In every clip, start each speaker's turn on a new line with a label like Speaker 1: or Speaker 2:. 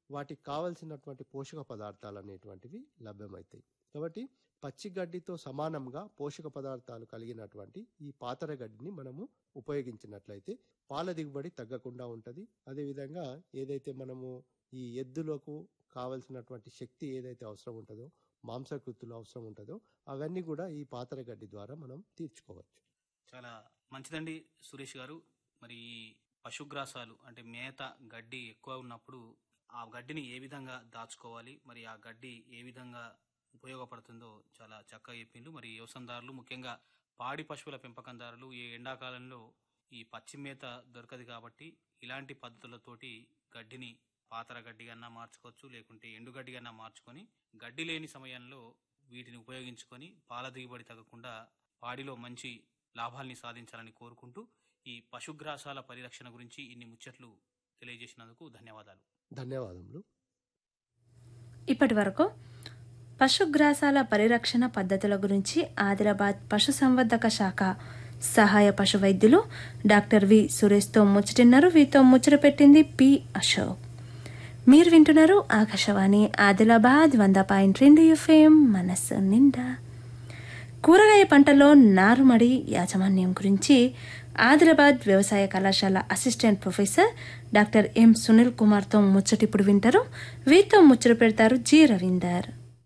Speaker 1: వాటికి కావలసినటువంటి పోషక పదార్థాలు అనేటువంటివి లభ్యమవుతాయి కాబట్టి పచ్చి గడ్డితో సమానంగా పోషక పదార్థాలు కలిగినటువంటి ఈ పాతర గడ్డిని మనము ఉపయోగించినట్లయితే పాల దిగుబడి తగ్గకుండా ఉంటుంది అదేవిధంగా ఏదైతే మనము ఈ ఎద్దులకు కావలసినటువంటి శక్తి ఏదైతే అవసరం ఉంటుందో మాంసకృతులు అవసరం ఉంటుందో అవన్నీ కూడా ఈ పాతర గడ్డి ద్వారా మనం తీర్చుకోవచ్చు
Speaker 2: చాలా మంచిదండి సురేష్ గారు మరి ఈ పశుగ్రాసాలు అంటే మేత గడ్డి ఎక్కువ ఉన్నప్పుడు ఆ గడ్డిని ఏ విధంగా దాచుకోవాలి మరి ఆ గడ్డి ఏ విధంగా ఉపయోగపడుతుందో చాలా చక్కగా చెప్పిండు మరి వ్యవసాయదారులు ముఖ్యంగా పాడి పశువుల పెంపకందారులు ఈ ఎండాకాలంలో ఈ పచ్చి మేత దొరకదు కాబట్టి ఇలాంటి పద్ధతులతోటి గడ్డిని పాతర గడ్డి కన్నా మార్చుకోవచ్చు లేకుంటే ఎండుగడ్డి కన్నా మార్చుకొని గడ్డి లేని సమయంలో వీటిని ఉపయోగించుకొని పాల దిగుబడి తగ్గకుండా పాడిలో మంచి లాభాల్ని సాధించాలని కోరుకుంటూ ఈ పశుగ్రాసాల పరిరక్షణ గురించి ఇన్ని ముచ్చట్లు తెలియజేసినందుకు ధన్యవాదాలు
Speaker 1: ధన్యవాదములు
Speaker 3: ఇప్పటి వరకు పశుగ్రాసాల పరిరక్షణ పద్ధతుల గురించి ఆదిలాబాద్ పశు సంవర్ధక శాఖ సహాయ పశు వైద్యులు డాక్టర్ వి సురేష్తో ముచ్చటిన్నారు వీతో ముచ్చట పెట్టింది పి అశోక్ మీరు వింటున్నారు ఆకాశవాణి ఆదిలాబాద్ వంద పాయింట్ రెండు ఎఫ్ఎం మనస్సు నిండా కూరగాయ పంటలో నారుమడి యాజమాన్యం గురించి ఆదిలాబాద్ వ్యవసాయ కళాశాల assistant professor doctor M Sunil కుమార్తో ముచ్చటిప్పుడు వింటారు వీరితో ముచ్చట పెడతారు జి రవీందర్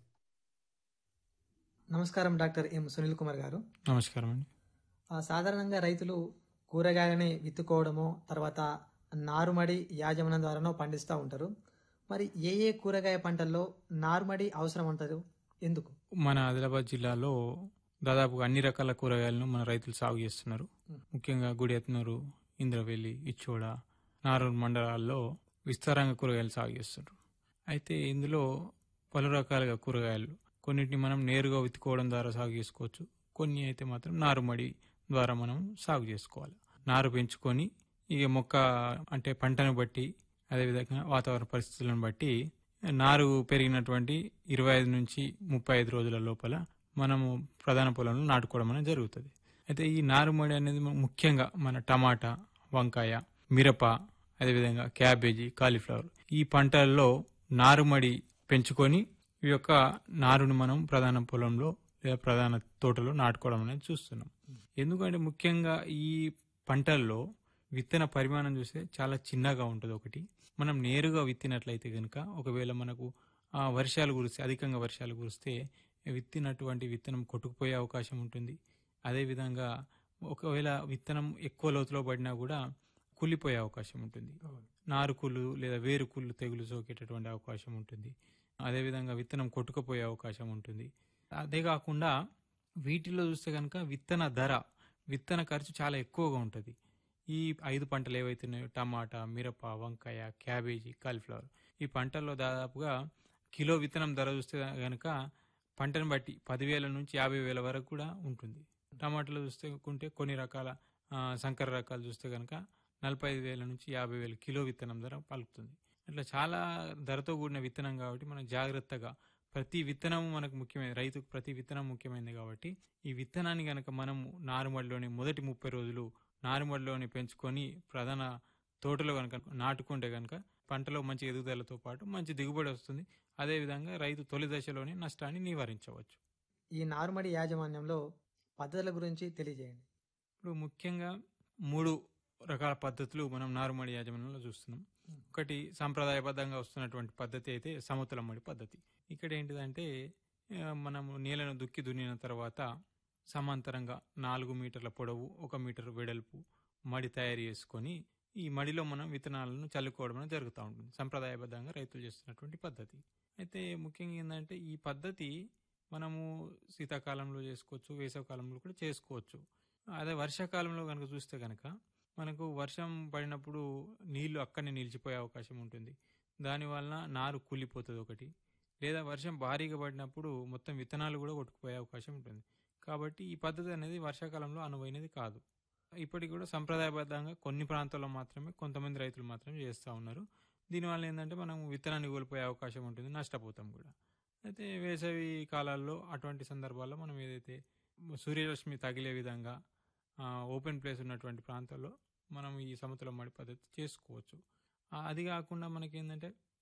Speaker 4: నమస్కారం డాక్టర్ ఎం సునీల్ కుమార్ గారు
Speaker 5: నమస్కారం అండి
Speaker 4: ఆ, సాధారణంగా రైతులు కూరగాయలని విత్తుకోవడమో తర్వాత నారుమడి యాజమాన్యం ద్వారానో పండిస్తూ ఉంటారు మరి ఏ ఏ కూరగాయ పంటల్లో నారుమడి అవసరం అంటారు ఎందుకు
Speaker 5: మన ఆదిలాబాద్ జిల్లాలో దాదాపుగా అన్ని రకాల కూరగాయలను మన రైతులు సాగు చేస్తున్నారు ముఖ్యంగా గుడియత్నూరు ఇంద్రవెల్లి ఇచ్చోడ నారూరు మండలాల్లో విస్తారంగా కూరగాయలు సాగు చేస్తున్నారు అయితే ఇందులో పలు రకాలుగా కూరగాయలు కొన్నిటిని మనం నేరుగా విత్తుకోవడం ద్వారా సాగు చేసుకోవచ్చు కొన్ని అయితే మాత్రం నారుమడి ద్వారా మనం సాగు చేసుకోవాలి నారు పెంచుకొని ఇక మొక్క అంటే పంటను బట్టి అదేవిధంగా వాతావరణ పరిస్థితులను బట్టి నారు పెరిగినటువంటి ఇరవై ఐదు నుంచి ముప్పై ఐదు రోజుల లోపల మనము ప్రధాన పొలంలో నాటుకోవడం అనేది జరుగుతుంది అయితే ఈ నారుమడి అనేది ము- ముఖ్యంగా మన టమాటా వంకాయ మిరప అదేవిధంగా క్యాబేజీ కాలీఫ్లవర్ ఈ పంటల్లో నారుమడి పెంచుకొని ఈ యొక్క నారును మనం ప్రధాన పొలంలో లేదా ప్రధాన తోటలో నాటుకోవడం అనేది చూస్తున్నాం ఎందుకంటే ముఖ్యంగా ఈ పంటల్లో విత్తన పరిమాణం చూస్తే చాలా చిన్నగా ఉంటుంది ఒకటి మనం నేరుగా విత్తినట్లయితే కనుక ఒకవేళ మనకు ఆ, వర్షాలు కురిస్తే అధికంగా వర్షాలు కురిస్తే విత్తినటువంటి విత్తనం కొట్టుకుపోయే అవకాశం ఉంటుంది అదేవిధంగా ఒకవేళ విత్తనం ఎక్కువ లోతులో పడినా కూడా కుళ్ళిపోయే అవకాశం ఉంటుంది నారుకుళ్ళు లేదా వేరుకుళ్ళు తెగులు సోకేటటువంటి అవకాశం ఉంటుంది అదేవిధంగా విత్తనం కొట్టుకుపోయే అవకాశం ఉంటుంది అదే కాకుండా వీటిలో చూస్తే కనుక విత్తన ధర విత్తన ఖర్చు చాలా ఎక్కువగా ఉంటుంది ఈ ఐదు పంటలు ఏవైతే ఉన్నాయో టమాటా మిరప వంకాయ క్యాబేజీ కాలీఫ్లవర్ ఈ పంటల్లో దాదాపుగా కిలో విత్తనం ధర చూస్తే కనుక పంటను బట్టి పదివేల నుంచి యాభై వేల వరకు కూడా ఉంటుంది టమాటాలు చూస్తే కొంటే కొన్ని రకాల ఆ, సంకర రకాలు చూస్తే కనుక నలభై ఐదు వేల నుంచి యాభై వేల కిలో విత్తనం ధర పలుకుతుంది అట్లా చాలా ధరతో కూడిన విత్తనం కాబట్టి మనం జాగ్రత్తగా ప్రతి విత్తనం మనకు ముఖ్యమైనది రైతుకు ప్రతి విత్తనం ముఖ్యమైనది కాబట్టి ఈ విత్తనాన్ని గనక మనం నారుమడిలోని మొదటి ముప్పై రోజులు నారుమడిలోని పెంచుకొని ప్రధాన తోటలో కనుక నాటుకుంటే కనుక పంటలో మంచి ఎదుగుదలతో పాటు మంచి దిగుబడి వస్తుంది అదేవిధంగా రైతు తొలి దశలోనే నష్టాన్ని నివారించవచ్చు
Speaker 4: ఈ నారుమడి యాజమాన్యంలో పద్ధతుల గురించి తెలియజేయండి
Speaker 5: ఇప్పుడు ముఖ్యంగా మూడు రకాల పద్ధతులు మనం నారుమడి యాజమాన్యంలో చూస్తున్నాం ఒకటి సాంప్రదాయబద్ధంగా వస్తున్నటువంటి పద్ధతి అయితే సమతుల మడి పద్ధతి ఇక్కడ ఏంటిదంటే ఆ, మనము నేలను దుక్కి దున్నిన తర్వాత సమాంతరంగా నాలుగు మీటర్ల పొడవు ఒక మీటర్ వెడల్పు మడి తయారు చేసుకొని ఈ మడిలో మనం విత్తనాలను చల్లుకోవడం అనేది జరుగుతూ ఉంటుంది సంప్రదాయబద్ధంగా రైతులు చేస్తున్నటువంటి పద్ధతి అయితే ముఖ్యంగా ఏంటంటే ఈ పద్ధతి మనము శీతాకాలంలో చేసుకోవచ్చు వేసవకాలంలో కూడా చేసుకోవచ్చు అదే వర్షాకాలంలో కనుక చూస్తే కనుక మనకు వర్షం పడినప్పుడు నీళ్లు అక్కడనే నిలిచిపోయే అవకాశం ఉంటుంది దానివల్ల నారు కూలిపోతుంది ఒకటి లేదా వర్షం భారీగా పడినప్పుడు మొత్తం విత్తనాలు కూడా కొట్టుకుపోయే అవకాశం ఉంటుంది కాబట్టి ఈ పద్ధతి అనేది వర్షాకాలంలో అనువైనది కాదు ఇప్పటికి కూడా సంప్రదాయబద్ధంగా కొన్ని ప్రాంతాల్లో మాత్రమే కొంతమంది రైతులు మాత్రమే చేస్తూ ఉన్నారు దీనివల్ల ఏంటంటే మనం విత్తనాన్ని కోల్పోయే అవకాశం ఉంటుంది నష్టపోతాం కూడా అయితే వేసవి కాలాల్లో అటువంటి సందర్భాల్లో మనం ఏదైతే సూర్యరశ్మి తగిలే విధంగా ఆ, ఓపెన్ ప్లేస్ ఉన్నటువంటి ప్రాంతాల్లో మనం ఈ సమతుల మడి పద్ధతి చేసుకోవచ్చు ఆ, అది కాకుండా మనకి ఏంటంటే